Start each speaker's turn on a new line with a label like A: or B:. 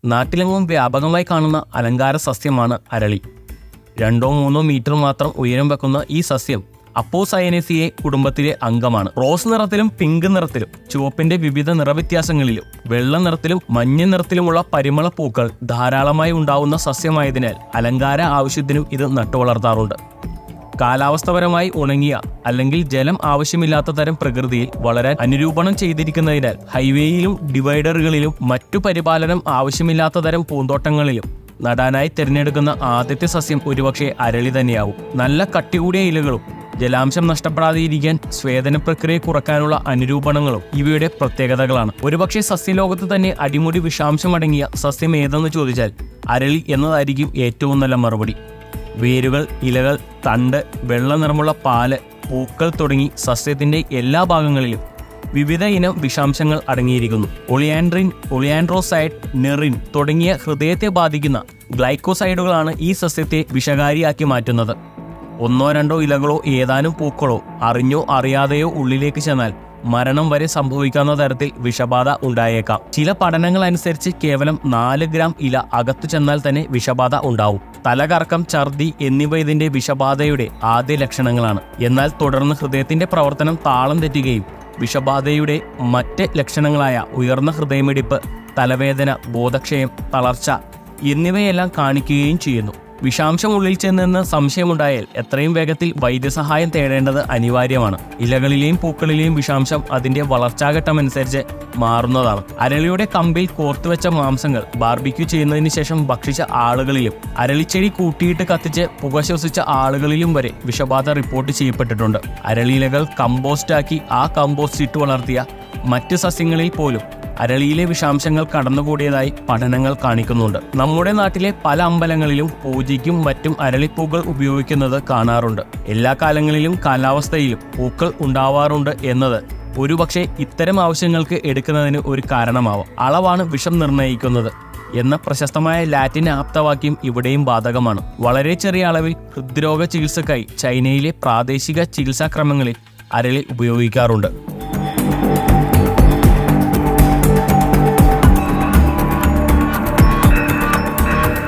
A: നാട്ടിലെങ്ങും വ്യാപകമായി കാണുന്ന അലങ്കാര സസ്യമാണ് അരളി രണ്ടോ മൂന്നോ മീറ്റർ മാത്രം ഉയരം വെക്കുന്ന ഈ സസ്യം അപ്പോസയനേസിയെ കുടുംബത്തിലെ അംഗമാണ് റോസ് നിറത്തിലും പിങ്ക് നിറത്തിലും ചുവപ്പിന്റെ വിവിധ നിറവ്യത്യാസങ്ങളിലും വെള്ള നിറത്തിലും മഞ്ഞ നിറത്തിലുമുള്ള പരിമള പൂക്കൾ ധാരാളമായി ഉണ്ടാവുന്ന സസ്യമായതിനാൽ അലങ്കാര ആവശ്യത്തിനും ഇത് നട്ടുവളർത്താറുണ്ട് കാലാവസ്ഥപരമായി ഉണങ്ങിയ അല്ലെങ്കിൽ ജലം ആവശ്യമില്ലാത്ത തരം പ്രകൃതിയിൽ വളരാൻ അനുരൂപണം ചെയ്തിരിക്കുന്നതിനാൽ ഹൈവേയിലും ഡിവൈഡറുകളിലും മറ്റു പരിപാലനം ആവശ്യമില്ലാത്ത തരം പൂന്തോട്ടങ്ങളിലും നടാനായി തിരഞ്ഞെടുക്കുന്ന ആദ്യത്തെ സസ്യം ഒരുപക്ഷെ അരളി തന്നെയാവും നല്ല കട്ടി കൂടിയ ഇലകളും ജലാംശം നഷ്ടപ്പെടാതെയിരിക്കാൻ സ്വേദന പ്രക്രിയ കുറക്കാനുള്ള അനുരൂപണങ്ങളും ഇവയുടെ പ്രത്യേകതകളാണ് ഒരുപക്ഷെ സസ്യലോകത്ത് തന്നെ അടിമുടി വിഷാംശം അടങ്ങിയ സസ്യം ഏതെന്ന് ചോദിച്ചാൽ അരളി എന്നതായിരിക്കും ഏറ്റവും നല്ല മറുപടി വേരുകൾ ഇലകൾ തണ്ട് വെള്ള നിറമുള്ള പാല് പൂക്കൾ തുടങ്ങി സസ്യത്തിന്റെ എല്ലാ ഭാഗങ്ങളിലും വിവിധ ഇനം വിഷാംശങ്ങൾ അടങ്ങിയിരിക്കുന്നു ഒളിയാൻഡ്രിൻ ഒളിയാൻഡ്രോസൈഡ് നെറിൻ തുടങ്ങിയ ഹൃദയത്തെ ബാധിക്കുന്ന ഗ്ലൈക്കോസൈഡുകളാണ് ഈ സസ്യത്തെ വിഷകാരിയാക്കി മാറ്റുന്നത് ഒന്നോ രണ്ടോ ഇലകളോ ഏതാനും പൂക്കളോ അറിഞ്ഞോ അറിയാതെയോ ഉള്ളിലേക്ക് ചെന്നാൽ മരണം വരെ സംഭവിക്കാവുന്ന തരത്തിൽ വിഷബാധ ഉണ്ടായേക്കാം ചില പഠനങ്ങൾ അനുസരിച്ച് കേവലം നാല് ഗ്രാം ഇല അകത്തു ചെന്നാൽ തന്നെ വിഷബാധ ഉണ്ടാവും തലകറക്കം ഛർദി എന്നിവ ഇതിന്റെ വിഷബാധയുടെ ആദ്യ ലക്ഷണങ്ങളാണ് എന്നാൽ തുടർന്ന് ഹൃദയത്തിന്റെ പ്രവർത്തനം താളം തെറ്റുകയും വിഷബാധയുടെ മറ്റ് ലക്ഷണങ്ങളായ ഉയർന്ന ഹൃദയമിടിപ്പ് തലവേദന ബോധക്ഷയം തളർച്ച എന്നിവയെല്ലാം കാണിക്കുകയും ചെയ്യുന്നു വിഷാംശം ഉള്ളിൽ ചെന്നെന്ന് സംശയമുണ്ടായാൽ എത്രയും വേഗത്തിൽ വൈദ്യസഹായം തേടേണ്ടത് അനിവാര്യമാണ് ഇലകളിലെയും പൂക്കളിലെയും വിഷാംശം അതിന്റെ വളർച്ചാഘട്ടമനുസരിച്ച് മാറുന്നതാണ് അരളിയുടെ കമ്പിൽ കോർത്തുവെച്ച മാംസങ്ങൾ ബാർബിക്യൂ ചെയ്യുന്നതിന് ശേഷം ഭക്ഷിച്ച ആളുകളിലും അരളിച്ചെടി കൂട്ടിയിട്ട് കത്തിച്ച് പുക ശ്വസിച്ച ആളുകളിലും വരെ വിഷബാധ റിപ്പോർട്ട് ചെയ്യപ്പെട്ടിട്ടുണ്ട് അരളിയിലകൾ കമ്പോസ്റ്റാക്കി ആ കമ്പോസ്റ്റ് ഇട്ട് വളർത്തിയ മറ്റ് സസ്യങ്ങളിൽ പോലും അരളിയിലെ വിഷാംശങ്ങൾ കടന്നുകൂടിയതായി പഠനങ്ങൾ കാണിക്കുന്നുണ്ട് നമ്മുടെ നാട്ടിലെ പല അമ്പലങ്ങളിലും പൂജയ്ക്കും മറ്റും അരളിപ്പൂക്കൾ ഉപയോഗിക്കുന്നത് കാണാറുണ്ട് എല്ലാ കാലങ്ങളിലും കാലാവസ്ഥയിലും പൂക്കൾ ഉണ്ടാവാറുണ്ട് എന്നത് ഒരുപക്ഷെ ഇത്തരം ആവശ്യങ്ങൾക്ക് എടുക്കുന്നതിന് ഒരു കാരണമാവാം അളവാണ് വിഷം നിർണ്ണയിക്കുന്നത് എന്ന പ്രശസ്തമായ ലാറ്റിൻ ആപ്തവാക്യം ഇവിടെയും ബാധകമാണ് വളരെ ചെറിയ അളവിൽ ഹൃദ്രോഗ ചികിത്സക്കായി ചൈനയിലെ പ്രാദേശിക ചികിത്സാക്രമങ്ങളിൽ അരളി ഉപയോഗിക്കാറുണ്ട്